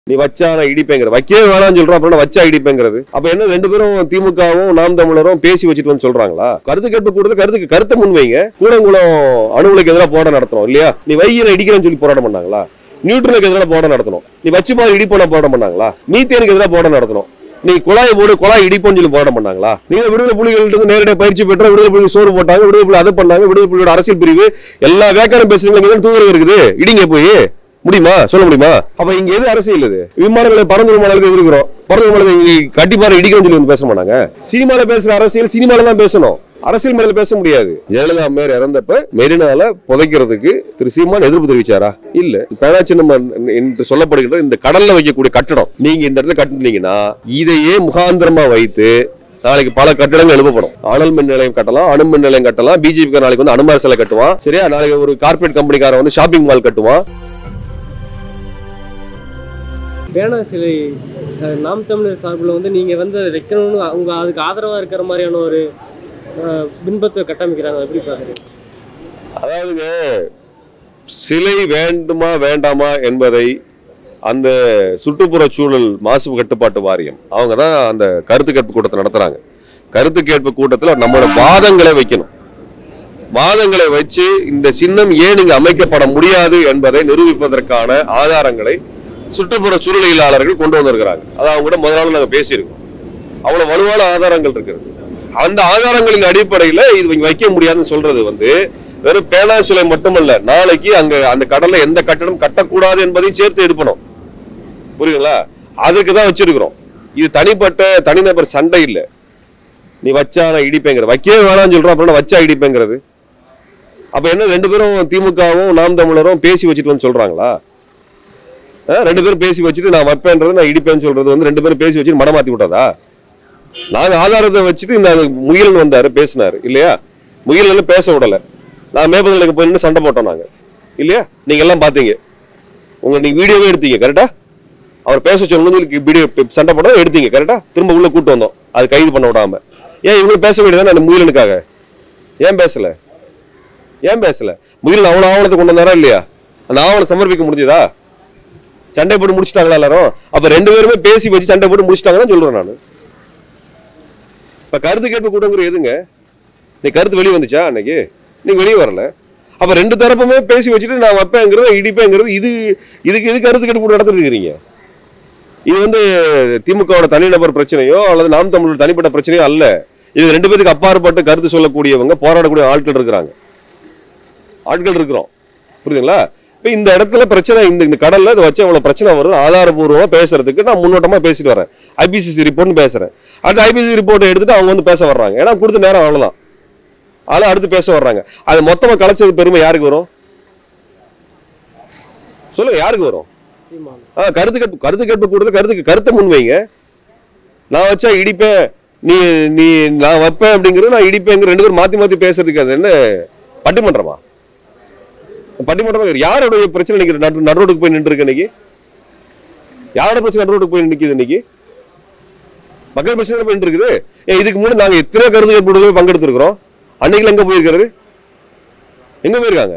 நீ வச்சா நான் இடிப்பேங்கிற வைக்கவே வேணாம்னு சொல்றான் அப்புறம் நான் வச்சா இடிப்பேங்கிறது அப்ப என்ன ரெண்டு பேரும் திமுகவும் நாம் தமிழரும் பேசி வச்சுட்டு வந்து சொல்றாங்களா கருத்து கேட்பு கூடுதல் கருத்துக்கு கருத்தை முன்வைங்க கூடங்குளம் அணுகுலைக்கு எதிராக போராட்டம் நடத்தணும் இல்லையா நீ வையில இடிக்கிறேன்னு சொல்லி போராட்டம் பண்ணாங்களா நியூட்ரலுக்கு எதிராக போராட்டம் நடத்தணும் நீ வச்சு மாதிரி இடிப்போன போராட்டம் பண்ணாங்களா மீத்தேனுக்கு எதிராக போராட்டம் நடத்தணும் நீ குழாய் போடு குழாய் இடிப்போன்னு சொல்லி போராட்டம் பண்ணாங்களா நீங்க விடுதலை புலிகள்ட்ட இருந்து நேரடியாக பயிற்சி பெற்ற விடுதலை புலிகள் சோறு போட்டாங்க விடுதலை புலி அதை பண்ணாங்க விடுதலை புலியோட அரசியல் பிரிவு எல்லா வேக்காரம் பேசுறீங்க தூதரகம் இருக்குது இடிங்க போய் முடியுமா சொல்ல முடியுமா அப்ப இங்க எது அரசியல் இது விமானங்களை பறந்து விமானங்களுக்கு எதிர்க்கிறோம் பறந்து விமானத்தை கட்டிப்பாறை இடிக்கணும்னு சொல்லி வந்து பேச மாட்டாங்க சினிமால பேசுற அரசியல் சினிமால தான் பேசணும் அரசியல் மேல பேச முடியாது ஜெயலலிதா அம்மையார் இறந்தப்ப மெரினால புதைக்கிறதுக்கு திரு சீமான் எதிர்ப்பு தெரிவிச்சாரா இல்ல பேனாச்சின்னம் என்று சொல்லப்படுகின்ற இந்த கடல்ல வைக்கக்கூடிய கட்டடம் நீங்க இந்த இடத்துல கட்டினீங்கன்னா இதையே முகாந்திரமா வைத்து நாளைக்கு பல கட்டடங்கள் எழுப்பப்படும் அனல் மின் நிலையம் கட்டலாம் அணு மின் நிலையம் கட்டலாம் பிஜேபி நாளைக்கு வந்து அனுமார் சிலை கட்டுவான் சரியா நாளைக்கு ஒரு கார்பரேட் கம்பெனிக்காரன் வந்து ஷாப்பிங் மால் கட்டுவான் பேனா சிலை அஹ், நாம் தமிழர் சார்பில் வந்து நீங்கள் வந்து அதை வைக்கணும்னு அவங்க அதுக்கு ஆதரவாக இருக்கிற மாதிரியான ஒரு அஹ், பின்பத்தை கட்டமைக்கிறாங்க அதை எப்படி பார்க்குறீங்க அதாவதுங்க சிலை வேண்டுமா வேண்டாமா என்பதை அந்த சுற்றுப்புற சூழல் மாசு கட்டுப்பாட்டு வாரியம் அவங்க தான் அந்த கருத்து கேட்பு கூட்டத்தை நடத்துறாங்க கருத்து கேட்பு கூட்டத்தில் நம்மளோட வாதங்களை வைக்கணும் வாதங்களை வச்சு இந்த சின்னம் ஏன் இங்கு அமைக்கப்பட முடியாது என்பதை நிரூபிப்பதற்கான ஆதாரங்களை சுற்றுப்புற சூழலியலாளர்கள் கொண்டு வந்திருக்கிறாங்க அதை அவங்க கூட முதல் நாள் நாங்கள் பேசியிருக்கோம் அவ்வளவு வலுவான ஆதாரங்கள் இருக்கிறது அந்த ஆதாரங்களின் அடிப்படையில இது இங்க வைக்க முடியாதுன்னு சொல்றது வந்து வெறும் பேனா சிலை மட்டுமல்ல நாளைக்கு அங்க அந்த கடல்ல எந்த கட்டடம் கட்டக்கூடாது என்பதையும் சேர்த்து எடுப்பணும் புரியுதுங்களா அதுக்கு தான் வச்சிருக்கிறோம் இது தனிப்பட்ட தனிநபர் சண்டை இல்ல நீ வச்சா நான் இடிப்பேங்கிற வைக்கவே வேணாம்னு சொல்றோம் அப்புறம் நான் வச்சா இடிப்பேங்கிறது அப்ப என்ன ரெண்டு பேரும் திமுகவும் நாம் தமிழரும் பேசி வச்சுட்டு வந்து சொல்றாங்களா அஹ் ரெண்டு பேரும் பேசி வச்சுட்டு நான் வைப்பேன்றது நான் இடிப்பேன்னு சொல்றது வந்து ரெண்டு பேரும் பேசி வச்சுட்டு மடமாத்தி விட்டதா நாங்க ஆதாரத்தை வச்சுட்டு இந்த முயலன் வந்தாரு பேசினாரு இல்லையா முயலன் பேச விடல நான் மேபதலுக்கு போய் நின்னு சண்டை போட்டோம் நாங்க இல்லையா நீங்க எல்லாம் பாத்தீங்க உங்க நீங்க வீடியோவே எடுத்தீங்க கரெக்டா அவர் பேச சொல்லணும்னு சொல்லி வீடியோ சண்டை போட எடுத்தீங்க கரெக்டா திரும்ப உள்ள கூட்டு வந்தோம் அது கைது பண்ண விடாம ஏன் இவங்க பேச வேண்டியதானே அந்த முயலனுக்காக ஏன் பேசல ஏன் பேசல முயல் அவ்வளவு ஆவணத்தை கொண்டு வந்தாரா இல்லையா அந்த ஆவணம் சமர்ப்பிக்க முடிஞ்சதா சண்டை போட்டு முடிச்சிட்டாங்களா எல்லாரும் அப்ப ரெண்டு பேருமே பேசி வச்சு சண்டை போட்டு முடிச்சிட்டாங்கன்னு சொல்றேன் நான் இப்ப கருத்து கேட்பு கூட்டங்கிற எதுங்க நீ கருத்து வெளியே வந்துச்சா அன்னைக்கு நீ வெளியே வரல அப்ப ரெண்டு தரப்புமே பேசி வச்சுட்டு நான் வைப்பேங்கிறது இடிப்பேங்கிறது இது இதுக்கு இது கருத்து கேட்பு கூட்டம் நடத்திட்டு இருக்கிறீங்க இது வந்து திமுகவோட தனிநபர் பிரச்சனையோ அல்லது நாம் தமிழர் தனிப்பட்ட பிரச்சனையோ அல்ல இது ரெண்டு பேருக்கு அப்பாற்பட்டு கருத்து சொல்லக்கூடியவங்க போராடக்கூடிய ஆட்கள் இருக்கிறாங்க ஆட்கள் இருக்கிறோம் புரியுதுங்களா இப்போ இந்த இடத்துல பிரச்சனை இந்த இந்த கடல்ல இதை வச்சு அவ்வளவு பிரச்சனை வருது ஆதாரபூர்வமா பேசுறதுக்கு நான் முன்னோட்டமா பேசிட்டு வரேன் ஐபிசிசி ரிப்போர்ட்னு பேசுறேன் அடுத்து ஐபிசிசி ரிப்போர்ட்டை எடுத்துட்டு அவங்க வந்து பேச வர்றாங்க ஏன்னா கொடுத்த நேரம் அவ்வளவுதான் ஆளு அடுத்து பேச வர்றாங்க அது மொத்தமா கலைச்சது பெருமை யாருக்கு வரும் சொல்லுங்க யாருக்கு வரும் சீமான் ஆ கருத்து கேட்பு கருத்து கேட்பு கூடுதல் கருத்துக்கு கருத்தை முன்வைங்க நான் வச்சா இடிப்பேன் நீ நீ நான் வைப்பேன் அப்படிங்கிறது நான் இடிப்பேங்கிற ரெண்டு பேரும் மாத்தி மாத்தி பேசுறதுக்கு அது என்ன பட்டிமன்றமா பட்டிமன்றமா இருக்கு. யாரோட பிரச்சனை நிக்கிற நடு நடுரோட்டுக்கு போய் நின்று இருக்கு இன்னைக்கு யாரோட பிரச்சனை நடுரோட்டுக்கு போய் நிக்குது இன்னைக்கு மக்கள் பிரச்சனை தானே போய் நின்று இருக்குது ஏ இதுக்கு முன்னாடி நாங்க எத்தனை கருத்து கேட்பு பங்கெடுத்திருக்கிறோம் அன்னைக்கு எங்க போயிருக்காரு எங்க போயிருக்காங்க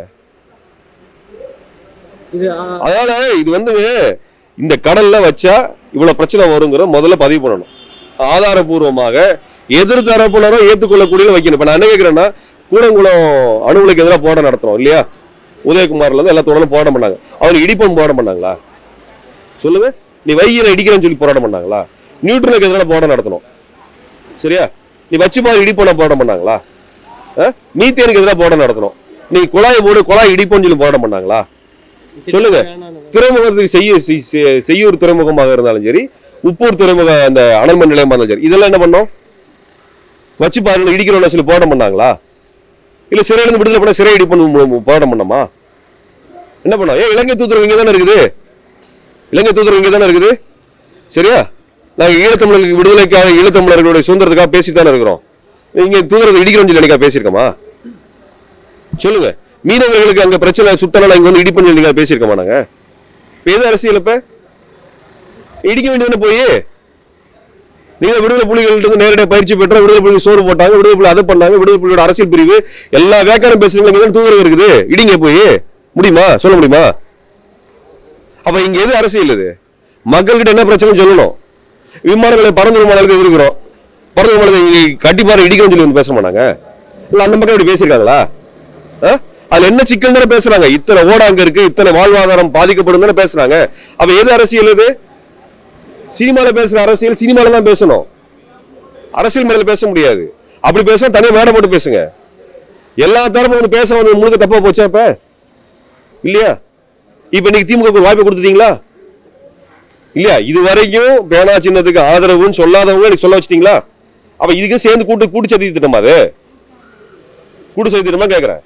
இது அஹ், அதனால இது வந்து இந்த கடல்ல வச்சா இவ்வளவு பிரச்சனை வருங்கிறத முதல்ல பதிவு பண்ணணும் ஆதாரபூர்வமாக எதிர் தரப்புனரும் ஏத்துக்கொள்ளக்கூடிய வைக்கணும் இப்ப நான் என்ன கேட்கிறேன்னா கூடங்குளம் அணுகுலைக்கு எதிராக போராட்டம் நடத்துறோம் இல்லையா உதயகுமார்ல இருந்து எல்லா தொடர்ந்து போராட்டம் பண்ணாங்க அவனுக்கு இடிப்பம் போராட்டம் பண்ணாங்களா சொல்லுங்க நீ வையில இடிக்கிறேன்னு சொல்லி போராட்டம் பண்ணாங்களா நியூட்ரலுக்கு எதிராக போராட்டம் நடத்தணும் சரியா நீ வச்சு மாதிரி இடிப்போன போராட்டம் பண்ணாங்களா மீத்தேனுக்கு எதிராக போராட்டம் நடத்தணும் நீ குழாய் போடு குழாய் இடிப்போன்னு சொல்லி போராட்டம் பண்ணாங்களா சொல்லுங்க. வேணான்னு. துறைமுகத்துக்கு செய்ய செய்- செய்- செய்யூர் துறைமுகமாக இருந்தாலும் சரி உப்பூர் துறைமுக அந்த அனல்மன் நிலையமாக இருந்தாலும் சரி இதெல்லாம் என்ன பண்ணோம் வச்சு பாருங்க இடிக்கிறோம்னு சொல்லி போராட்டம் பண்ணாங்களா இல்ல சிறையில இருந்து விடுதலை பண்ண சிறை இடிப்பணும் போராட்டம் பண்ணோமா என்ன பண்ணோம் ஏன் இலங்கை தூதரகம் இங்கே தானே இருக்குது இலங்கை தூதரகம் இங்கே தானே இருக்குது சரியா நாங்கள் ஈழத்தமிழர்களுக்கு விடுதலைக்காக ஈழத்தமிழர்களுடைய சுதந்திரத்துக்காக பேசி தானே இருக்கிறோம் இங்க தூதரத்தை இடிக்கிறோம்னு சொல்லி என்னைக்கா பேசியிருக்கோமா சொல்லுங்க மீனவர்களுக்கு அங்க பிரச்சனை சுத்தனால இங்க வந்து இடிப்பன்னு சொல்லி நீங்க பேசியிருக்கோமா நாங்க இப்ப எது அரசியல் இப்ப இடிக்க வேண்டியதுன்னு போய் நீங்க விடுதலை புலிகள்ட்ட இருந்து நேரடியாக பயிற்சி பெற்ற விடுதலை புலிகள் சோறு போட்டாங்க விடுதலை புலி அதை பண்ணாங்க விடுதலை புலியோட அரசியல் பிரிவு எல்லா வேக்காரம் பேசுறீங்க இங்க தூதரகம் இருக்குது இடிங்க போய் முடியுமா சொல்ல முடியுமா அப்ப இங்க எது அரசியல் இது மக்கள்கிட்ட என்ன பிரச்சனை சொல்லணும் விமான நிலையம் பறந்து விமானத்தை எதிர்க்கிறோம் பறந்து விமானத்தை கட்டி பாரு இடிக்கணும்னு சொல்லி வந்து பேச மாட்டாங்க இல்ல அந்த மக்கள் இப்படி பேசியிருக்காங்களா ஆ? அதுல என்ன சிக்கல் தானே பேசுறாங்க இத்தனை ஓட அங்க இருக்கு இத்தனை வாழ்வாதாரம் பாதிக்கப்படும் தானே பேசுறாங்க அப்ப எது அரசியல் இது சினிமால பேசுற அரசியல் சினிமால தான் பேசணும் அரசியல் மேல பேச முடியாது அப்படி பேச தனியா மேடை போட்டு பேசுங்க எல்லா தரப்பும் வந்து பேச வந்து முழுக்க தப்பா போச்சா இப்ப இல்லையா இப்ப இன்னைக்கு திமுக க்கு ஒரு வாய்ப்பு கொடுத்துட்டீங்களா இல்லையா இது வரைக்கும் பேனா சின்னத்துக்கு ஆதரவுன்னு சொல்லாதவங்க இன்னைக்கு சொல்ல வச்சிட்டீங்களா அப்ப இதுக்கு சேர்ந்து கூட்டு கூட்டு சதி திட்டமா அது கூட்டு சதி திட்டமா கேக்குறேன்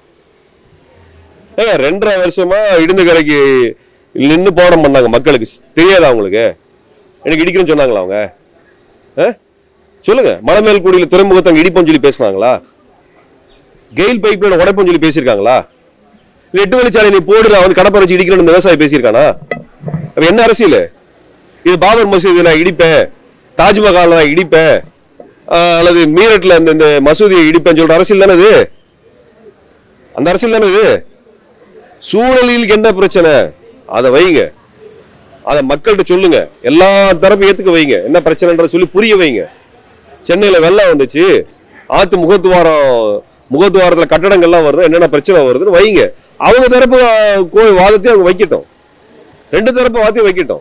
ஏங்க ரெண்டரை வருஷமா இடிந்த கரைக்கு நின்று போராட்டம் பண்ணாங்க மக்களுக்கு தெரியாதா அவங்களுக்கு எனக்கு இடிக்கணும்னு சொன்னாங்களா அவங்க ஆ? சொல்லுங்க மலைமேல்குடியில் துறைமுகத்தை அங்க இடிப்போம்னு சொல்லி பேசுனாங்களா கெயில் பைப்லைன் உடைப்போம்னு சொல்லி பேசியிருக்காங்களா இல்ல எட்டு வழிச்சாலை நீ போடு நான் வந்து கடப்பை வச்சு இடிக்கணும்னு இந்த விவசாயி பேசியிருக்கானா அப்ப என்ன அரசியல் இது பாபர் மசூதி நான் இடிப்பேன் தாஜ்மஹால் நான் இடிப்பேன் ஆஹ் அல்லது மீரட்ல இந்த இந்த மசூதியை இடிப்பேன்னு சொல்ற அரசியல் தானே இது அந்த அரசியல் தானே இது சூழலில் என்ன பிரச்சனை அதை வைங்க அதை மக்கள்கிட்ட சொல்லுங்க எல்லா தரப்பும் ஏத்துக்க வைங்க என்ன பிரச்சனைன்றத சொல்லி புரிய வைங்க சென்னையில வெள்ளம் வந்துச்சு ஆத்து முகத்துவாரம் முகத்துவாரத்துல கட்டடங்கள்லாம் வருது என்னென்ன பிரச்சனை வருதுன்னு வைங்க அவங்க தரப்பு ஆஹ், கோ- வாதத்தையும் அவங்க வைக்கட்டும் ரெண்டு தரப்பு வார்த்தையும் வைக்கட்டும்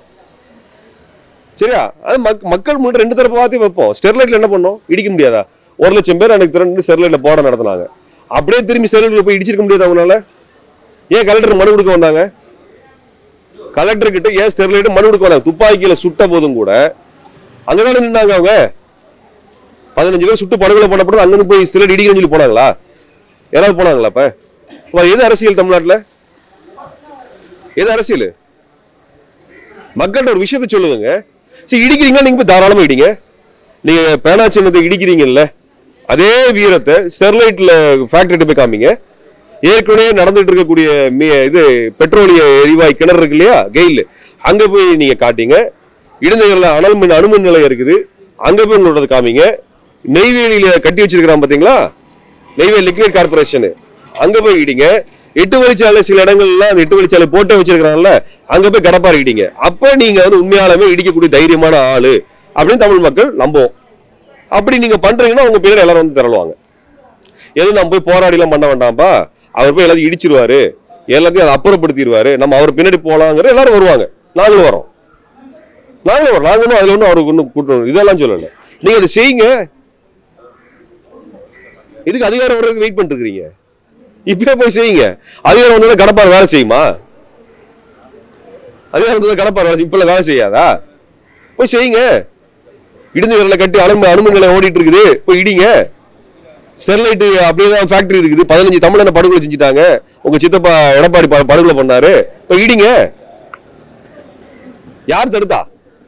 சரியா அது மக் மக்கள் முன்னாடி ரெண்டு தரப்பு வார்த்தையும் வைப்போம் ஸ்டெர்லைட்ல என்ன பண்ணோம் இடிக்க முடியாதா ஒரு லட்சம் பேர் அன்னைக்கு திரண்டு ஸ்டெர்லைட்ல போட நடத்தினாங்க அப்படியே திரும்பி ஸ்டெர்லைட்ல போய் இடிச்சிருக்க முடியாது அவங்களால ஏன் கலெக்டர் மனு கொடுக்க வந்தாங்க கலெக்டர் கிட்ட ஏன் ஸ்டெர்லைட் மனு கொடுக்க வந்தாங்க துப்பாக்கியில சுட்ட போதும் கூட அங்கதானே நின்னாங்க அவங்க பதினஞ்சு பேர் சுட்டு படுகொலை பண்ணப்படும் அங்கிருந்து போய் ஸ்டெர்லைட் இடிக்கணும்னு சொல்லி போனாங்களா யாராவது போனாங்களா அப்ப அப்ப எது அரசியல் தமிழ்நாட்டுல எது அரசியல் மக்கள்கிட்ட ஒரு விஷயத்த சொல்லுங்க சரி இடிக்கிறீங்களா நீங்க போய் தாராளமா இடிங்க நீங்க பேனா சின்னத்தை இடிக்கிறீங்கல்ல அதே வீரத்தை ஸ்டெர்லைட்ல ஃபேக்டரிட்ட போய் காமிங்க ஏற்கனவே நடந்துட்டு இருக்கக்கூடிய மீ- இது பெட்ரோலிய எரிவாயு கிணறு இருக்கு இல்லையா கெயில் அங்க போய் நீங்க காட்டிங்க இடைநகரில் அனல் மின் அணுமின் நிலையம் இருக்குது அங்க போய் உங்களோட காமிங்க நெய்வேலியில கட்டி வச்சிருக்கிறான் பாத்தீங்களா நெய்வேலி லிக்விட் கார்பரேஷன் அங்க போய் இடிங்க எட்டு வழிச்சாலை சில இடங்கள்ல அந்த எட்டு வழிச்சாலை போட்டே வச்சிருக்கிறாங்கல்ல அங்க போய் கடப்பாரு இடிங்க அப்ப நீங்க வந்து உண்மையாலுமே இடிக்கக்கூடிய தைரியமான ஆளு அப்படின்னு தமிழ் மக்கள் நம்புவோம் அப்படி நீங்க பண்றீங்கன்னா உங்க பின்னாடி எல்லாரும் வந்து திரளுவாங்க எதுவும் நம்ம போய் போராடிலாம் பண்ண வேண்டாம்ப்பா அவர் போய் எல்லாத்தையும் இடிச்சிருவாரு எல்லாத்தையும் அதை அப்புறப்படுத்திடுவாரு நம்ம அவர் பின்னாடி போலாங்கிற எல்லாரும் வருவாங்க நாங்களும் வரோம் நாங்களும் வரோம் நாங்க ஒன்றும் அதுல ஒன்றும் அவருக்கு ஒன்றும் கூட்டணும் இதெல்லாம் சொல்லலை நீங்க அதை செய்யுங்க இதுக்கு அதிகாரம் வர்றதுக்கு வெயிட் பண்ணிட்டு இருக்கிறீங்க இப்பயே போய் செய்யுங்க அதிகாரம் வந்தா கடப்பார் வேலை செய்யுமா அதிகாரம் வந்தா கடப்பார் வேலை இப்ப வேலை செய்யாதா போய் செய்யுங்க இடிஞ்ச விரல கட்டி அனுமதி அனுமதிகளை ஓடிட்டு இருக்குது போய் இடிங்க ஸ்டெர்லைட் அப்படியே தான் ஃபேக்டரி இருக்குது பதினஞ்சு தமிழனை படுகொலை செஞ்சுட்டாங்க உங்க சித்தப்பா எடப்பாடி ப- படுகொலை பண்ணாரு போய் இடிங்க யார் தடுத்தா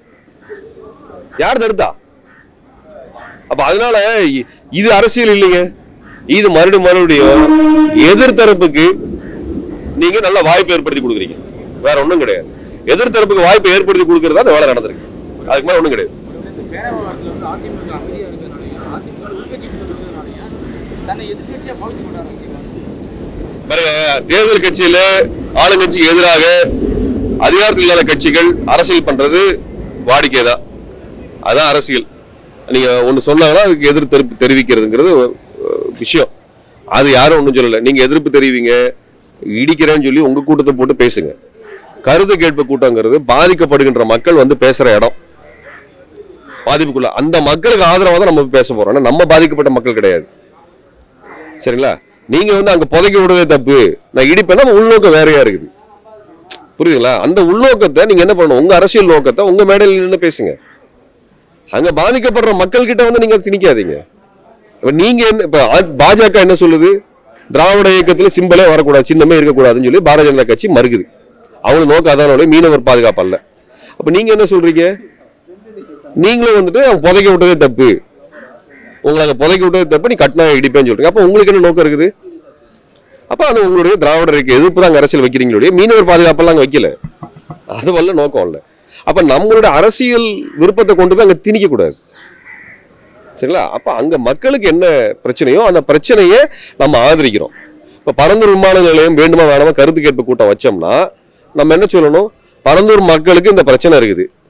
யார் தடுத்தா அப்ப அதனால இ- இது அரசியல் இல்லைங்க இது மறுபடியும் மறுபடியும் எதிர்த்தரப்புக்கு நீங்க நல்ல வாய்ப்பு ஏற்படுத்தி கொடுக்குறீங்க வேற ஒண்ணும் கிடையாது எதிர்த்தரப்புக்கு வாய்ப்பு ஏற்படுத்தி கொடுக்கறதா அந்த வேலை நடந்திருக்கு அதுக்கு மேல ஒண்ணும் கிடையாது இந்த பேர விவகாரத்துல வந்து அதிமுக அமைதியா இருக்கிறதுனாலயும் அதிமுக உள்கட்சி சொல்றதுனாலயும் தன்னை எதிர்கட்சியா பகுதி கொண்டாடுறாங்க பாருங்க தேர்தல் கட்சியில ஆளுங்கட்சிக்கு எதிராக அதிகாரத்தில் இல்லாத கட்சிகள் அரசியல் பண்றது வாடிக்கை தான் அதான் அரசியல் நீங்க ஒண்ணு சொன்னாங்கன்னா அதுக்கு எதிர்ப்பு தெரிவி- தெரிவிக்கிறதுங்கிறது அஹ், விஷயம் அது யாரும் ஒண்ணும் சொல்லல நீங்க எதிர்ப்பு தெரிவிங்க இடிக்கிறேன்னு சொல்லி உங்க கூட்டத்தை போட்டு பேசுங்க கருத்து கேட்பு கூட்டங்கிறது பாதிக்கப்படுகின்ற மக்கள் வந்து பேசுற இடம் பாதிப்புக்குள்ள அந்த மக்களுக்கு ஆதரவாக தான் நம்ம பேச போறோம் ஆனா நம்ம பாதிக்கப்பட்ட மக்கள் கிடையாது சரிங்களா நீங்க வந்து அங்க புதைக்க விடுறதே தப்பு நான் இடிப்பேன்னா நம்ம உள்நோக்கம் வேறையா இருக்குது புரியுதுங்களா அந்த உள்நோக்கத்தை நீங்க என்ன பண்ணணும் உங்க அரசியல் நோக்கத்தை உங்க மேடையில் நின்று பேசுங்க அங்க பாதிக்கப்படுற மக்கள் கிட்ட வந்து நீங்க திணிக்காதீங்க இப்ப நீங்க என்ன இப்ப அ- பாஜக என்ன சொல்லுது திராவிட இயக்கத்துல சிம்பலே வரக்கூடாது சின்னமே இருக்கக்கூடாதுன்னு சொல்லி பாரதிய ஜனதா கட்சி மறுக்குது அவங்க நோக்கம் அதானோட மீனவர் பாதுகாப்பு அல்ல அப்ப நீங்க என்ன சொல்றீங்க நீங்களும் வந்துட்டு அவங்க புதைக்க விட்டதே தப்பு உங்களை அங்க புதைக்க விட்டது தப்பு நீ கட்டினா இடிப்பேன்னு சொல்றீங்க அப்ப உங்களுக்கு என்ன நோக்கம் இருக்குது அப்ப அது உங்களுடைய திராவிடருக்கு எதிர்ப்பு தான் அங்க அரசியல் வைக்கிறீங்களுடைய மீனவர் பாதுகாப்பெல்லாம் அங்க வைக்கல அது வல்ல நோக்கம் இல்ல அப்ப நம்மளுடைய அரசியல் விருப்பத்தை கொண்டு போய் அங்க திணிக்க கூடாது சரிங்களா அப்ப அங்க மக்களுக்கு என்ன பிரச்சனையோ அந்த பிரச்சனையை நம்ம ஆதரிக்கிறோம் இப்ப பரந்தூர் விமான நிலையம் வேண்டுமா வேணாமா கருத்து கேட்பு கூட்டம் வச்சோம்னா நம்ம என்ன சொல்லணும் பரந்தூர் மக்களுக்கு இந்த பிரச்சனை இருக்குது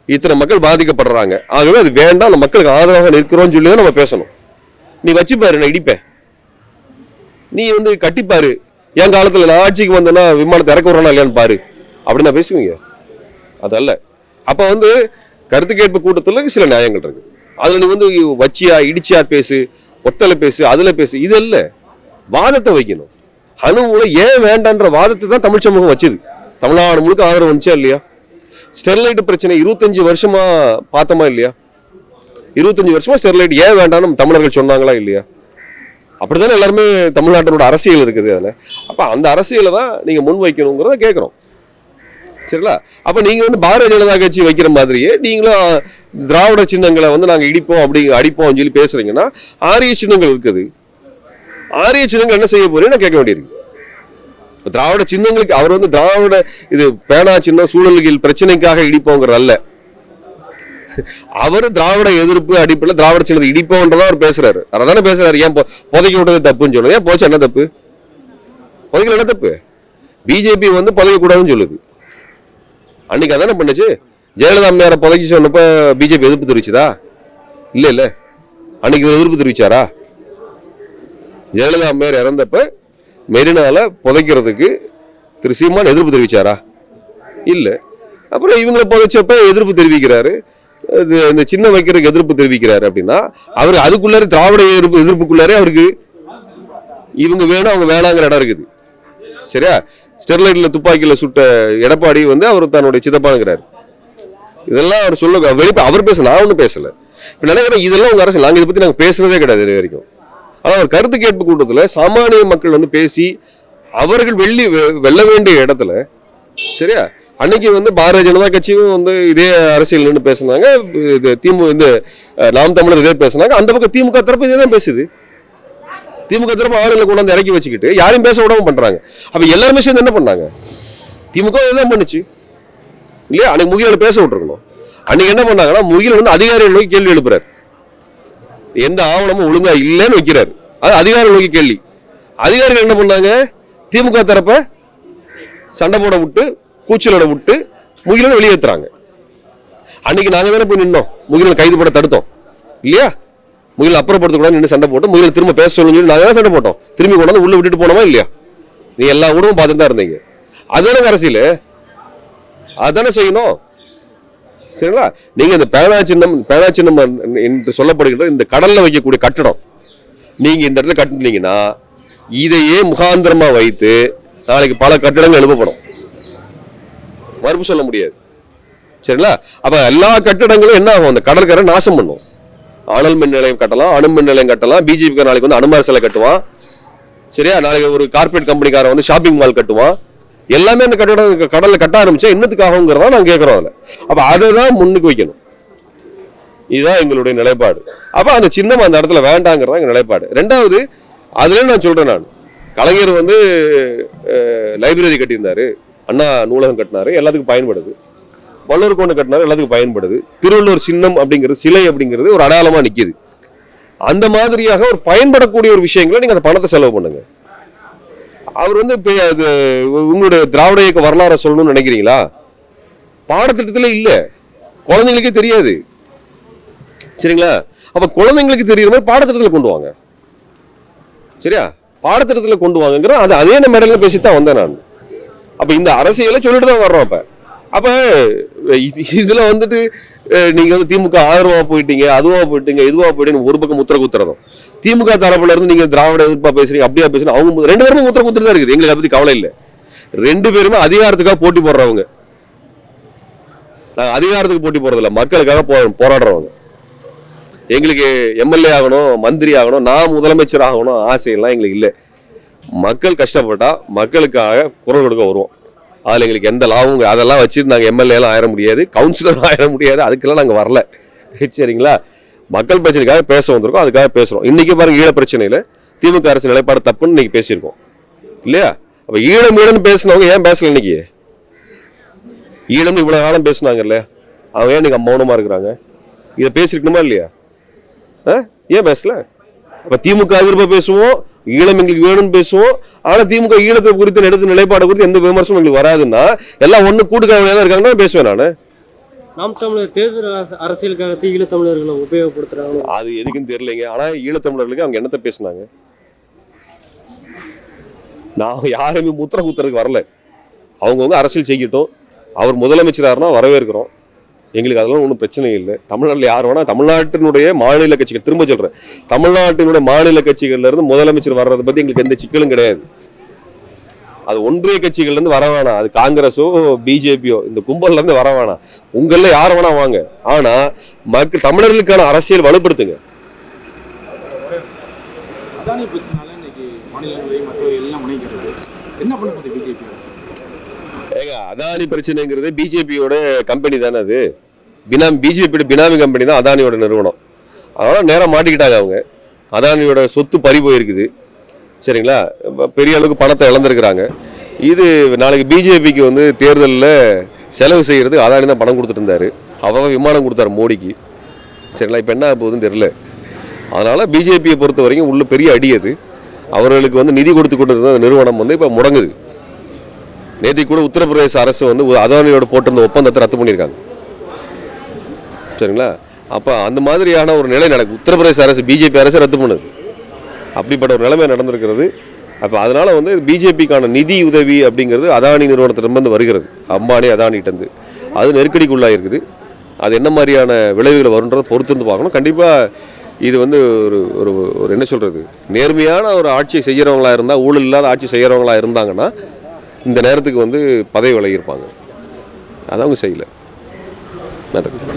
இத்தனை மக்கள் பாதிக்கப்படுறாங்க ஆகவே அது வேண்டாம் நம்ம மக்களுக்கு ஆதரவாக நிற்கிறோம்னு சொல்லி தான் நம்ம பேசணும் நீ வச்சுப்பாரு நான் இடிப்பேன் நீ வந்து கட்டிப்பாரு என் காலத்துல நான் ஆட்சிக்கு வந்தேன்னா விமானத்தை இறக்க விடுறானா இல்லையான்னு பாரு அப்படின்னு நான் பேசுவீங்க அதல்ல அப்ப வந்து கருத்து கேட்பு கூட்டத்துல சில நியாயங்கள் இருக்கு அதுல நீ வந்து வச்சியா இடிச்சியா பேசு ஒத்தலை பேசு அதுல பேசு இது இல்ல வாதத்தை வைக்கணும் அணுவுல ஏன் வேண்டான்ற வாதத்தை தான் தமிழ் சமூகம் வச்சுது தமிழ்நாடு முழுக்க ஆதரவு வந்துச்சா இல்லையா ஸ்டெர்லைட் பிரச்சனை இருபத்தஞ்சு வருஷமா பார்த்தோமா இல்லையா இருபத்தஞ்சு வருஷமா ஸ்டெர்லைட் ஏன் வேண்டாம்னு நம்ம தமிழர்கள் சொன்னாங்களா இல்லையா அப்படித்தானே எல்லாருமே தமிழ்நாட்டினோட அரசியல் இருக்குது அதுல அப்ப அந்த அரசியலை தான் நீங்க முன் வைக்கணுங்கிறத கேட்குறோம் சரிங்களா அப்ப நீங்க வந்து பாரதிய ஜனதா கட்சி வைக்கிற மாதிரியே நீங்களும் திராவிட சின்னங்களை வந்து நாங்க இடிப்போம் அப்படி அடிப்போம் சொல்லி பேசுறீங்கன்னா ஆரிய சின்னங்கள் இருக்குது ஆரிய சின்னங்கள் என்ன செய்ய போறேன்னு நான் கேட்க வேண்டியிருக்கு இப்ப திராவிட சின்னங்களுக்கு அவர் வந்து திராவிட இது பேனா சின்னம் சூழல்கள் பிரச்சனைக்காக இடிப்போங்கிறது அல்ல அவர் திராவிட எதிர்ப்பு அடிப்பில் திராவிட சின்னத்தை இடிப்போன்றதான் அவர் பேசுறாரு அதானே பேசுறாரு ஏன் பொ- புதைக்க விட்டது தப்புன்னு சொல்லுது ஏன் போச்சு என்ன தப்பு புதைக்கல என்ன தப்பு பிஜேபி வந்து புதைக்க கூடாதுன்னு சொல்லுது அன்னைக்கு அதானே பண்ணுச்சு ஜெயலலிதா அம்மையாரை புதைக்க சொன்னப்ப பிஜேபி எதிர்ப்பு தெரிவிச்சதா இல்ல இல்ல அன்னைக்கு இவர் எதிர்ப்பு தெரிவிச்சாரா ஜெயலலிதா அம்மையார் இறந்தப்ப மெரினால புதைக்கிறதுக்கு திரு சீமான் எதிர்ப்பு தெரிவிச்சாரா இல்ல அப்புறம் இவங்களை புதைச்சப்ப எதிர்ப்பு தெரிவிக்கிறாரு இது இந்த சின்ன வைக்கிறதுக்கு எதிர்ப்பு தெரிவிக்கிறாரு அப்படின்னா அவர் அதுக்குள்ளார திராவிட எதிர்ப்பு எதிர்ப்புக்குள்ளாரே அவருக்கு இவங்க வேணும் அவங்க வேணாங்கிற இடம் இருக்குது சரியா ஸ்டெர்லைட்ல துப்பாக்கியில சுட்ட எடப்பாடி வந்து அவர் தன்னுடைய சித்தப்பாங்கிறாரு இதெல்லாம் அவர் சொல்ல வெளிப்ப அவர் பேச நான் ஒன்றும் பேசல இப்ப நினைக்கிறேன் இதெல்லாம் உங்க அரசு நாங்க இதை பத்தி நாங்க பேசுனதே கிடையாது இது வரைக்கும் ஆனா ஒரு கருத்து கேட்பு கூட்டத்துல சாமானிய மக்கள் வந்து பேசி அவர்கள் வெள்ளி வெ- வெல்ல வேண்டிய இடத்துல சரியா அன்னைக்கு வந்து பாரதிய ஜனதா கட்சியும் வந்து இதே அரசியல் நின்று பேசுனாங்க இது திமுக இந்த அஹ், நாம் தமிழர் இதே பேசுனாங்க அந்த பக்கம் திமுக தரப்பு இதே தான் பேசுது திமுக தரப்பு ஆளுங்களை கொண்டு வந்து இறக்கி வச்சுக்கிட்டு யாரையும் பேச விடாம பண்றாங்க அப்ப எல்லாருமே சேர்ந்து என்ன பண்ணாங்க திமுக இதுதான் பண்ணுச்சு இல்லையா அன்னைக்கு முகில பேச விட்டுருக்கணும் அன்னைக்கு என்ன பண்ணாங்கன்னா முகில வந்து அதிகாரிகள் நோக்கி கேள்வி எழுப்புறாரு எந்த ஆவணமும் ஒழுங்கா இல்லைன்னு வைக்கிறாரு அது அதிகாரிகள் நோக்கி கேள்வி அதிகாரிகள் என்ன பண்ணாங்க திமுக தரப்ப சண்டை போட விட்டு கூச்சலோட விட்டு முகிலனை வெளியேத்துறாங்க அன்னைக்கு நாங்க தானே போய் நின்னோம் முகிலனை கைது பண்ண தடுத்தோம் இல்லையா முகில் அப்புறப்படுத்தக்கூடாது நின்று சண்டை போட்டு முகில திரும்ப பேச சொல்லுன்னு சொல்லி நாங்க தான் சண்டை போட்டோம் திரும்பி கொண்டு வந்து உள்ள விட்டுட்டு போனோமா இல்லையா நீ எல்லா ஊடகம் பார்த்துட்டு தான் இருந்தீங்க அதுதானே அரசியல் அதானே செய்யணும் சரிங்களா நீங்க இந்த பேனா சின்னம் பேனா சின்னம் என்று சொல்லப்படுகின்ற இந்த கடல்ல வைக்கக்கூடிய கட்டடம் நீங்க இந்த இடத்துல கட்டினீங்கன்னா இதையே முகாந்திரமா வைத்து நாளைக்கு பல கட்டடங்கள் எழுப்பப்படும் மறுப்பு சொல்ல முடியாது சரிங்களா அப்ப எல்லா கட்டடங்களும் என்ன ஆகும் அந்த கடற்கரை நாசம் பண்ணும் அனல் மின் நிலையம் கட்டலாம் அணு மின் நிலையம் கட்டலாம் பிஜேபி நாளைக்கு வந்து அனுமார் சிலை கட்டுவான் சரியா நாளைக்கு ஒரு கார்பரேட் கம்பெனிக்காரன் வந்து ஷாப்பிங் மால் கட்டுவான் எல்லாமே அந்த கட்டடம் கடல்ல கட்ட ஆரம்பிச்சா என்னத்துக்காகங்கிறதா நாங்க கேட்கறோம் அதுல அப்ப அதை தான் முன்னுக்கு வைக்கணும் இதுதான் எங்களுடைய நிலைப்பாடு அப்ப அந்த சின்னம் அந்த இடத்துல வேண்டாங்கிறதா எங்க நிலைப்பாடு ரெண்டாவது அதுல நான் சொல்றேன் நான் கலைஞர் வந்து லைப்ரரி கட்டியிருந்தாரு அண்ணா நூலகம் கட்டினாரு எல்லாத்துக்கும் பயன்படுது வள்ளூர் கொண்டு கட்டினாரு எல்லாத்துக்கும் பயன்படுது திருவள்ளுவர் சின்னம் அப்படிங்கிறது சிலை அப்படிங்கிறது ஒரு அடையாளமா நிக்குது அந்த மாதிரியாக ஒரு பயன்படக்கூடிய ஒரு விஷயங்களை நீங்க அந்த பணத்தை செலவு பண்ணுங்க அவர் வந்து இப்ப அது உங்களுடைய திராவிட இயக்க வரலாறை சொல்லணும்னு நினைக்கிறீங்களா பாடத்திட்டத்துல இல்ல குழந்தைங்களுக்கே தெரியாது சரிங்களா அப்ப குழந்தைங்களுக்கு தெரியுற மாதிரி பாடத்திட்டத்துல கொண்டு வாங்க சரியா பாடத்திட்டத்துல கொண்டு வாங்கங்கிற அது அதே நம்ம மேடையில பேசித்தான் வந்தேன் நான் அப்ப இந்த அரசியலை சொல்லிட்டு தான் வர்றோம் அப்ப அப்ப இது- இதுல வந்துட்டு அஹ், நீங்க வந்து திமுக ஆதரவா போயிட்டீங்க அதுவா போயிட்டீங்க இதுவா போயிட்டீங்க ஒரு பக்கம் முத்திர குத்துறதும் திமுக தரப்புல இருந்து நீங்க திராவிட எதிர்ப்பா பேசுறீங்க அப்படியா பேசுறீங்க அவங்க மு- ரெண்டு பேருமே முத்திர குத்துட்டு தான் இருக்குது எங்களுக்கு அதை பத்தி கவலை இல்லை ரெண்டு பேருமே அதிகாரத்துக்காக போட்டி போடுறவங்க நாங்க அதிகாரத்துக்கு போட்டி போறதில்ல மக்களுக்காக போ போராடுறவங்க எங்களுக்கு எம்எல்ஏ ஆகணும் மந்திரி ஆகணும் நான் முதலமைச்சர் ஆகணும் ஆசையெல்லாம் எங்களுக்கு இல்லை மக்கள் கஷ்டப்பட்டா மக்களுக்காக குரல் கொடுக்க வருவோம் அதில் எங்களுக்கு எந்த லாபமும் அதெல்லாம் வச்சுட்டு நாங்கள் எம்எல்ஏலாம் ஆயிட முடியாது கவுன்சிலரும் ஆயிட முடியாது அதுக்கெல்லாம் நாங்கள் வரல சரிங்களா மக்கள் பிரச்சனைக்காக பேச வந்திருக்கோம் அதுக்காக பேசுகிறோம் இன்னைக்கு பாருங்க ஈழ பிரச்சனையில் திமுக அரசு நிலைப்பாடு தப்புன்னு இன்னைக்கு பேசியிருக்கோம் இல்லையா அப்போ ஈழம் ஈழம்னு பேசினவங்க ஏன் பேசல இன்னைக்கு ஈழம்னு இவ்வளோ காலம் பேசுனாங்கல்ல அவங்க ஏன் இன்னைக்கு மௌனமாக இருக்கிறாங்க இதை பேசியிருக்கணுமா இல்லையா ஆ? ஏன் பேசல அப்ப திமுக எதிர்ப்பா பேசுவோம் ஈழம் எங்களுக்கு வேணும்னு பேசுவோம் ஆனா திமுக ஈழத்தை குறித்து எடுத்த நிலைப்பாடு குறித்து எந்த விமர்சனம் எங்களுக்கு வராதுன்னா எல்லாம் ஒண்ணு கூட்டுக்காக இருக்காங்கன்னா பேசுவேன் நானு நாம் தமிழர் தேர்தல் அரச- அரசியலுக்காக ஈழ தமிழர்களை உபயோகப்படுத்துறாங்க அது எதுக்குன்னு தெரியலைங்க ஆனா ஈழத்தமிழர்களுக்கு அவங்க என்னத்த பேசுனாங்க நான் யாருமே முத்திர குத்துறதுக்கு வரல அவங்கவுங்க அரசியல் செய்யட்டும் அவர் முதலமைச்சராருன்னா வரவேற்கிறோம் எங்களுக்கு அதெல்லாம் ஒன்றும் பிரச்சனை இல்லை தமிழ்நாட்டில் யார் வேணா தமிழ்நாட்டினுடைய மாநில கட்சிகள் திரும்ப சொல்றேன் தமிழ்நாட்டினுடைய மாநில கட்சிகள்ல இருந்து முதலமைச்சர் வர்றதை பத்தி எங்களுக்கு எந்த சிக்கலும் கிடையாது அது ஒன்றிய கட்சிகள்ல இருந்து வர வேணாம் அது காங்கிரஸோ பிஜேபியோ இந்த கும்பல்ல இருந்து வர வேணாம் உங்கள யார் வேணா வாங்க ஆனா மக்கள் தமிழர்களுக்கான அரசியல் வலுப்படுத்துங்க அதானி பிரச்சனால இன்னைக்கு மாநிலங்களவை மற்ற எல்லாம் முனைக்கிறது என்ன பண்ண போகுது பிஜேபி அரசு ஏங்க அதானி பிரச்சனைங்கிறது பிஜேபியோட கம்பெனி தானே அது பினாமி பிஜேபியோட பினாமி கம்பெனி தான் அதானியோட நிறுவனம் அதனால நேரா மாட்டிக்கிட்டாங்க அவங்க அதானியோட சொத்து பறி போயிருக்குது சரிங்களா இப்ப பெரிய அளவுக்கு பணத்தை இழந்திருக்கிறாங்க இது நாளைக்கு பிஜேபிக்கு வந்து தேர்தலில் செலவு செய்யறதுக்கு அதானி தான் பணம் கொடுத்துட்டு இருந்தாரு அவ விமானம் கொடுத்தாரு மோடிக்கு சரிங்களா இப்போ என்ன ஆக போகுதுன்னு தெரியல அதனால பிஜேபியை பொறுத்த வரைக்கும் உள்ள பெரிய அடி அது அவர்களுக்கு வந்து நிதி கொடுத்து கொண்டு இருந்த அந்த நிறுவனம் வந்து இப்போ முடங்குது நேற்று கூட உத்தரப்பிரதேச அரசு வந்து ஒரு அதானியோட போட்டிருந்த ஒப்பந்தத்தை ரத்து பண்ணியிருக்காங்க சரிங்களா அப்போ அந்த மாதிரியான ஒரு நிலை நடக்கும் உத்தரப்பிரதேச அரசு பிஜேபி அரசு ரத்து பண்ணுது அப்படிப்பட்ட ஒரு நிலைமை நடந்திருக்கிறது அப்போ அதனால வந்து பிஜேபிக்கான நிதி உதவி அப்படிங்கிறது அதானி நிறுவனத்திலிருந்து வருகிறது அம்பானி அதானிகிட்டேருந்து அது நெருக்கடிக்குள்ளாயிருக்குது அது என்ன மாதிரியான விளைவுகள் வருன்றதை பொறுத்திருந்து பார்க்கணும் கண்டிப்பாக இது வந்து ஒரு ஒரு ஒரு என்ன சொல்கிறது நேர்மையான ஒரு ஆட்சியை செய்கிறவங்களா இருந்தால் ஊழல் இல்லாத ஆட்சி செய்கிறவங்களா இருந்தாங்கன்னா இந்த நேரத்துக்கு வந்து பதவி விலகியிருப்பாங்க அதை அவங்க செய்யல நன்றி